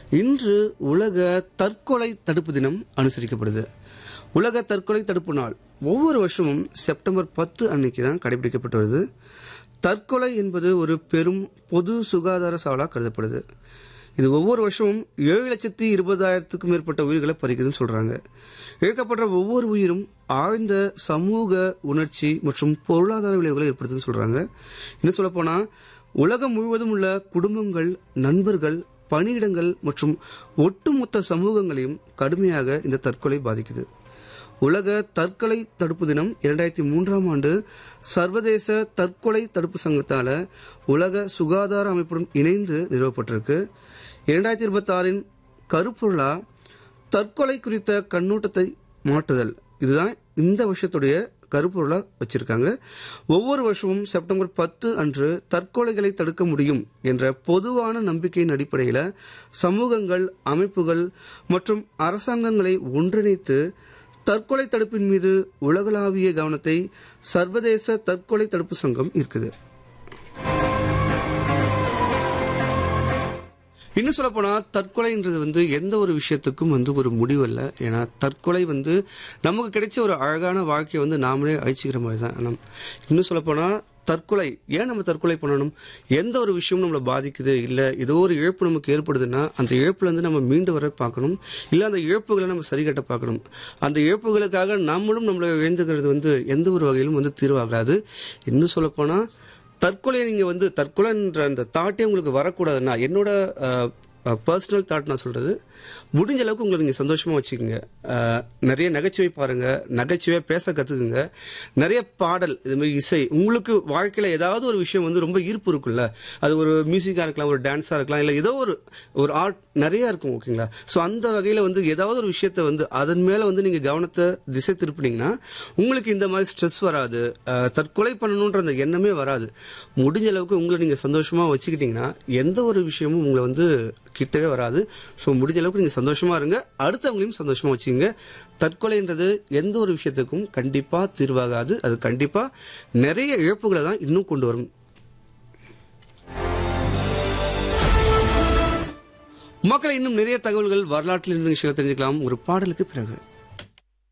இன்று உலக தற்கொலை தடுப்பு தினம் அனுசரிக்கப்படுது உலக தற்கொலை தடுப்பு நாள் ஒவ்வொரு வருஷமும் செப்டம்பர் பத்து அன்னைக்கு தான் கடைபிடிக்கப்பட்டு வருது தற்கொலை என்பது ஒரு பெரும் பொது சுகாதார சவாலாக கருதப்படுது இது ஒவ்வொரு வருஷமும் ஏழு லட்சத்தி இருபதாயிரத்துக்கும் மேற்பட்ட உயிர்களை பறிக்குதுன்னு சொல்றாங்க இழக்கப்படுற ஒவ்வொரு உயிரும் ஆழ்ந்த சமூக உணர்ச்சி மற்றும் பொருளாதார விளைவுகளை ஏற்படுத்துன்னு சொல்றாங்க இன்னும் சொல்ல போனா உலகம் முழுவதும் உள்ள குடும்பங்கள் நண்பர்கள் பணியிடங்கள் மற்றும் ஒட்டுமொத்த சமூகங்களையும் கடுமையாக இந்த தற்கொலை பாதிக்குது உலக தற்கொலை தடுப்பு தினம் இரண்டாயிரத்தி மூன்றாம் ஆண்டு சர்வதேச தற்கொலை தடுப்பு சங்கத்தால உலக சுகாதார அமைப்புடன் இணைந்து நிறுவப்பட்டிருக்கு இரண்டாயிரத்தி இருபத்தி ஆறின் கருப்பொருளா தற்கொலை குறித்த கண்ணோட்டத்தை மாற்றுதல் இதுதான் இந்த வருஷத்துடைய கருப்பொருளா வச்சிருக்காங்க ஒவ்வொரு வருஷமும் செப்டம்பர் பத்து அன்று தற்கொலைகளை தடுக்க முடியும் என்ற பொதுவான நம்பிக்கையின் அடிப்படையில் சமூகங்கள் அமைப்புகள் மற்றும் அரசாங்கங்களை ஒன்றிணைத்து தற்கொலை தடுப்பின் மீது உலகளாவிய கவனத்தை சர்வதேச தற்கொலை தடுப்பு சங்கம் இருக்குது இன்னும் சொல்ல போனா தற்கொலைன்றது வந்து எந்த ஒரு விஷயத்துக்கும் வந்து ஒரு முடிவல்ல ஏன்னா தற்கொலை வந்து நமக்கு கிடைச்ச ஒரு அழகான வாழ்க்கையை வந்து நாமளே அழிச்சிக்கிற மாதிரி தான் நம் இன்னும் சொல்ல போனா தற்கொலை ஏன் நம்ம தற்கொலை பண்ணணும் எந்த ஒரு விஷயமும் நம்மளை பாதிக்குது இல்லை ஏதோ ஒரு இழப்பு நமக்கு ஏற்படுதுன்னா அந்த இழப்புலேருந்து நம்ம மீண்டு வர பார்க்கணும் இல்லை அந்த இழப்புகளை நம்ம சரிகட்ட பார்க்கணும் அந்த இழப்புகளுக்காக நம்மளும் நம்மளை இழந்துக்கிறது வந்து எந்த ஒரு வகையிலும் வந்து தீர்வாகாது இன்னும் சொல்லப்போனால் தற்கொலை நீங்கள் வந்து தற்கொலைன்ற அந்த தாட்டே உங்களுக்கு வரக்கூடாதுன்னா என்னோட பர்சனல் தாட் நான் சொல்கிறது முடிஞ்ச அளவுக்கு உங்களை நீங்கள் சந்தோஷமாக வச்சுக்கோங்க அஹ், நிறைய நகைச்சுவை பாருங்கள் நகைச்சுவையாக பேச கற்றுக்குங்க நிறைய பாடல் இதுமாதிரி இசை உங்களுக்கு வாழ்க்கையில் ஏதாவது ஒரு விஷயம் வந்து ரொம்ப ஈர்ப்பு இருக்குல்ல அது ஒரு மியூசிக்காக இருக்கலாம் ஒரு டான்ஸாக இருக்கலாம் இல்லை ஏதோ ஒரு ஒரு ஆர்ட் நிறைய இருக்கும் ஓகேங்களா ஸோ அந்த வகையில் வந்து ஏதாவது ஒரு விஷயத்தை வந்து அதன் மேலே வந்து நீங்கள் கவனத்தை திசை திருப்பினீங்கன்னா உங்களுக்கு இந்த மாதிரி ஸ்ட்ரெஸ் வராது அஹ், தற்கொலை பண்ணணுன்ற அந்த எண்ணமே வராது முடிஞ்ச அளவுக்கு உங்களை நீங்கள் சந்தோஷமாக வச்சுக்கிட்டீங்கன்னா எந்த ஒரு விஷயமும் உங்களை வந்து கிட்டவே வராது ஸோ முடிஞ்ச அளவுக்கு நீங்கள் சந்தோஷமா இருங்க அடுத்தவங்களையும் சந்தோஷமா வச்சுக்கோங்க தற்கொலைன்றது எந்த ஒரு விஷயத்துக்கும் கண்டிப்பாக தீர்வாகாது அது கண்டிப்பாக நிறைய இழப்புகளை தான் இன்னும் கொண்டு வரும் மக்களை இன்னும் நிறைய தகவல்கள் வரலாற்றில் நிகழ்ச்சிகளை தெரிஞ்சுக்கலாம் ஒரு பாடலுக்கு பிறகு